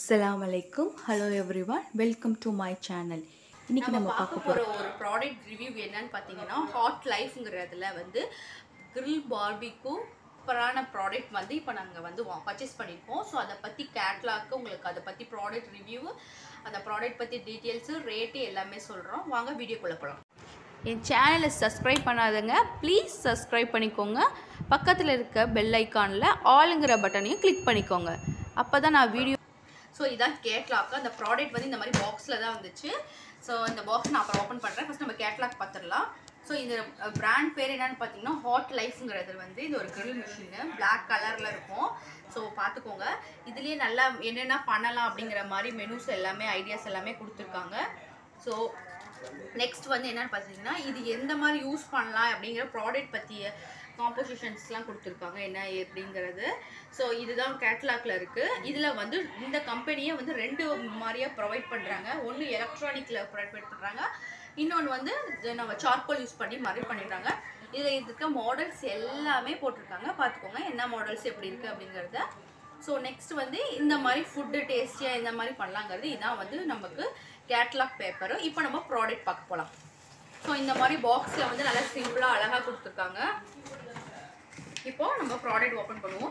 அஸ்ஸலாமு அலைக்கும் hello everyone welcome to my channel இன்னைக்கு நம்ம பார்க்க போகிற ஒரு ப்ராடக்ட் ரிவ்யூ என்னன்னு பார்த்தீங்கன்னா ஹாட் லைஃப்ங்கிறதுல வந்து grill பார்பிக்கு சூப்பரான ப்ராடக்ட் வந்து இப்போ நாங்கள் வந்து பர்ச்சேஸ் பண்ணியிருக்கோம் ஸோ அதை பற்றி கேட்லாக்கு உங்களுக்கு அதை பற்றி ப்ராடக்ட் ரிவ்யூ அந்த ப்ராடக்ட் பற்றி டீட்டெயில்ஸு ரேட்டு எல்லாமே சொல்கிறோம் வாங்க வீடியோக்குள்ளே போகலாம் என் சேனலை சப்ஸ்கிரைப் பண்ணாதங்க ப்ளீஸ் சப்ஸ்கிரைப் பண்ணிக்கோங்க பக்கத்தில் இருக்க பெல் ஐக்கானில் ஆளுங்கிற பட்டனையும் கிளிக் பண்ணிக்கோங்க அப்போ தான் நான் வீடியோ ஸோ இதான் கேட்லாக் அந்த ப்ராடக்ட் வந்து இந்த மாதிரி பாக்ஸில் தான் வந்துச்சு ஸோ இந்த பாக்ஸ் நான் அப்புறம் ஓப்பன் பண்ணுறேன் ஃபஸ்ட் நம்ம கேட்லாக் பார்த்துடலாம் ஸோ இந்த பிராண்ட் பேர் என்னன்னு பார்த்தீங்கன்னா ஹாட் லைஃப்ங்கிறது வந்து இது ஒரு grill மிஷினு Black கலரில் இருக்கும் ஸோ பார்த்துக்கோங்க இதுலேயே நல்லா என்னென்ன பண்ணலாம் அப்படிங்கிற மாதிரி மெனூஸ் எல்லாமே ஐடியாஸ் எல்லாமே கொடுத்துருக்காங்க ஸோ நெக்ஸ்ட் வந்து என்னன்னு பார்த்தீங்கன்னா இது எந்த மாதிரி யூஸ் பண்ணலாம் அப்படிங்கிற ப்ராடக்ட் பற்றிய காம்போசிஷன்ஸ்லாம் கொடுத்துருக்காங்க என்ன எப்படிங்கிறது ஸோ இதுதான் கேட்லாக்ல இருக்குது இதில் வந்து இந்த கம்பெனியே வந்து ரெண்டு மாதிரியாக ப்ரொவைட் பண்ணுறாங்க ஒன்று எலக்ட்ரானிக்கில் ப்ரொவைட் பண்ணுறாங்க இன்னொன்று வந்து இது நம்ம சார்கோல் யூஸ் பண்ணி மாதிரி பண்ணிடுறாங்க இதில் இருக்க மாடல்ஸ் எல்லாமே போட்டிருக்காங்க பார்த்துக்கோங்க என்ன மாடல்ஸ் எப்படி இருக்குது அப்படிங்கிறத ஸோ நெக்ஸ்ட் வந்து இந்த மாதிரி ஃபுட்டு டேஸ்டியாக இந்த மாதிரி பண்ணலாங்கிறது இதான் வந்து நமக்கு கேட்லாக் பேப்பரு இப்போ நம்ம ப்ராடக்ட் பார்க்க போகலாம் ஸோ இந்த மாதிரி பாக்ஸில் வந்து நல்லா சிம்பிளாக அழகாக கொடுத்துருக்காங்க இப்போ நம்ம ப்ராடக்ட் ஓப்பன் பண்ணுவோம்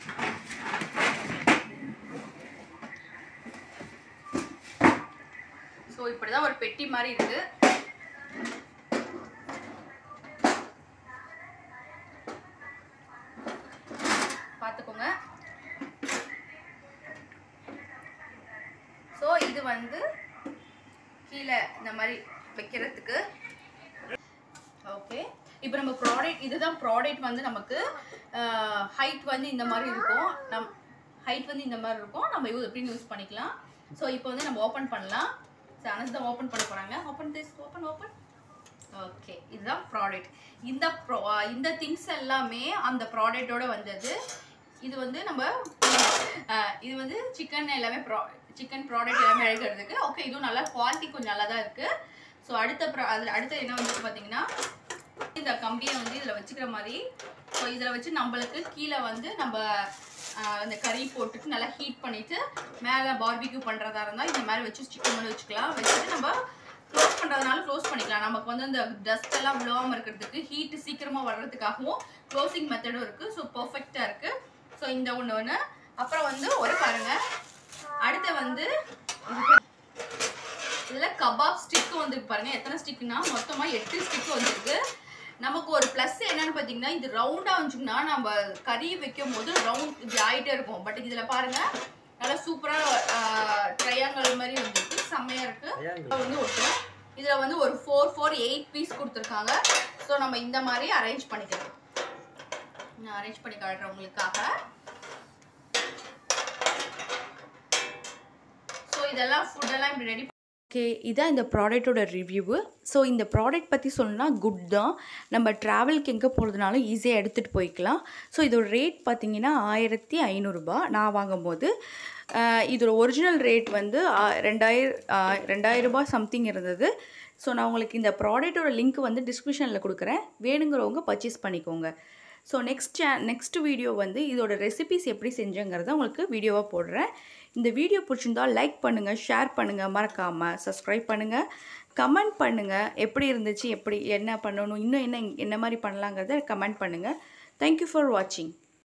ஸோ இப்படி தான் ஒரு பெட்டி மாதிரி இருக்குது பார்த்துக்கோங்க ஸோ இது வந்து கீழே இந்த மாதிரி வைக்கிறதுக்கு ஓகே இப்போ நம்ம ப்ராடக்ட் இதுதான் ப்ராடக்ட் வந்து நமக்கு ஹைட் வந்து இந்த மாதிரி இருக்கும் நம் ஹைட் வந்து இந்த மாதிரி இருக்கும் நம்ம யூ எப்படின்னு யூஸ் பண்ணிக்கலாம் ஸோ இப்போ வந்து நம்ம ஓப்பன் பண்ணலாம் ஸோ அனஸ் தான் ஓப்பன் பண்ண போகிறாங்க open this open open okay இதுதான் ப்ராடக்ட் இந்த ப்ரோ இந்த திங்ஸ் எல்லாமே அந்த ப்ராடக்டோட வந்தது இது வந்து நம்ம அஹ், இது வந்து சிக்கன் எல்லாமே ப்ரா சிக்கன் ப்ராடக்ட் எல்லாமே அழைக்கிறதுக்கு ஓகே இதுவும் நல்லா குவாலிட்டி கொஞ்சம் நல்லா தான் இருக்குது ஸோ அடுத்த ப்ரா அதில் அடுத்து என்ன வந்து பார்த்தீங்கன்னா இந்த கம்பியை வந்து இதில் வச்சுக்கிற மாதிரி ஸோ இதில் வச்சு நம்மளுக்கு கீழே வந்து நம்ம ஆஹ், இந்த கறி போட்டுட்டு நல்லா ஹீட் பண்ணிவிட்டு மேலே பார்பிக்யூ பண்ணுறதா இருந்தால் இந்த மாதிரி வச்சு சிக்கன் மாதிரி வச்சுக்கலாம் வச்சுட்டு நம்ம க்ளோஸ் பண்ணுறதுனால க்ளோஸ் பண்ணிக்கலாம் நமக்கு வந்து இந்த டஸ்ட் எல்லாம் விழுவாமல் இருக்கிறதுக்கு ஹீட்டு சீக்கிரமாக வர்றதுக்காகவும் க்ளோசிங் மெத்தடும் இருக்குது ஸோ பர்ஃபெக்டாக இருக்குது ஸோ இந்த ஒன்று ஒன்று அப்புறம் வந்து ஒரு பாருங்கள் அடுத்து வந்து இதுக்கு இதில் கபாப் ஸ்டிக்கு வந்துருக்கு பாருங்க எத்தனை ஸ்டிக்னா மொத்தமாக எட்டு ஸ்டிக் வந்திருக்கு நமக்கு ஒரு ப்ளஸ் என்னன்னு பார்த்தீங்கன்னா இது ரவுண்டாக வந்துச்சுன்னா நம்ம கறி வைக்கும் போது ரவுண்ட் இப்படி ஆகிட்டே இருக்கும் பட் இதில் பாருங்க நல்லா சூப்பராக ட்ரையாங்கல் மாதிரி வந்துருக்கு செம்மையாக இருக்குது வந்து ஒட்டும் இதில் வந்து ஒரு ஃபோர் ஃபோர் எயிட் பீஸ் கொடுத்துருக்காங்க ஸோ நம்ம இந்த மாதிரி அரேஞ்ச் பண்ணிக்கலாம் நான் அரேஞ்ச் பண்ணி காட்டுறேன் உங்களுக்காக ஸோ இதெல்லாம் ஃபுட்டெல்லாம் இப்படி ரெடி ஓகே இதான் இந்த ப்ராடக்ட்டோட ரிவ்யூவு ஸோ இந்த ப்ராடக்ட் பற்றி சொல்லணும்னா குட் தான் நம்ம ட்ராவலுக்கு எங்கே போகிறதுனாலும் ஈஸியாக எடுத்துகிட்டு போய்க்கலாம் ஸோ இதோட ரேட் பார்த்தீங்கன்னா ஆயிரத்தி ஐநூறுரூபா நான் வாங்கும்போது ஆஹ், இதோட ஒரிஜினல் ரேட் வந்து ஆ- ரெண்டாயிர ஆஹ், ரெண்டாயிரம் ரூபாய் சம்திங் இருந்தது ஸோ நான் உங்களுக்கு இந்த ப்ராடக்ட்டோட லிங்க் வந்து டிஸ்கிரிப்ஷனில் கொடுக்குறேன் வேணுங்கிறவங்க பர்ச்சேஸ் பண்ணிக்கோங்க so next say next video வந்து இதோட ரெசிபிஸ் எப்படி செஞ்சேங்கிறத உங்களுக்கு வீடியோவாக போடுறேன் இந்த வீடியோ பிடிச்சிருந்தா லைக் பண்ணுங்கள் ஷேர் பண்ணுங்கள் மறக்காமல் சப்ஸ்கிரைப் பண்ணுங்கள் கமெண்ட் பண்ணுங்கள் எப்படி இருந்துச்சு எப்படி என்ன பண்ணணும் இன்னும் என்ன என்ன மாதிரி பண்ணலாங்கிறத கமெண்ட் பண்ணுங்கள் தேங்க்யூ ஃபார் வாட்சிங்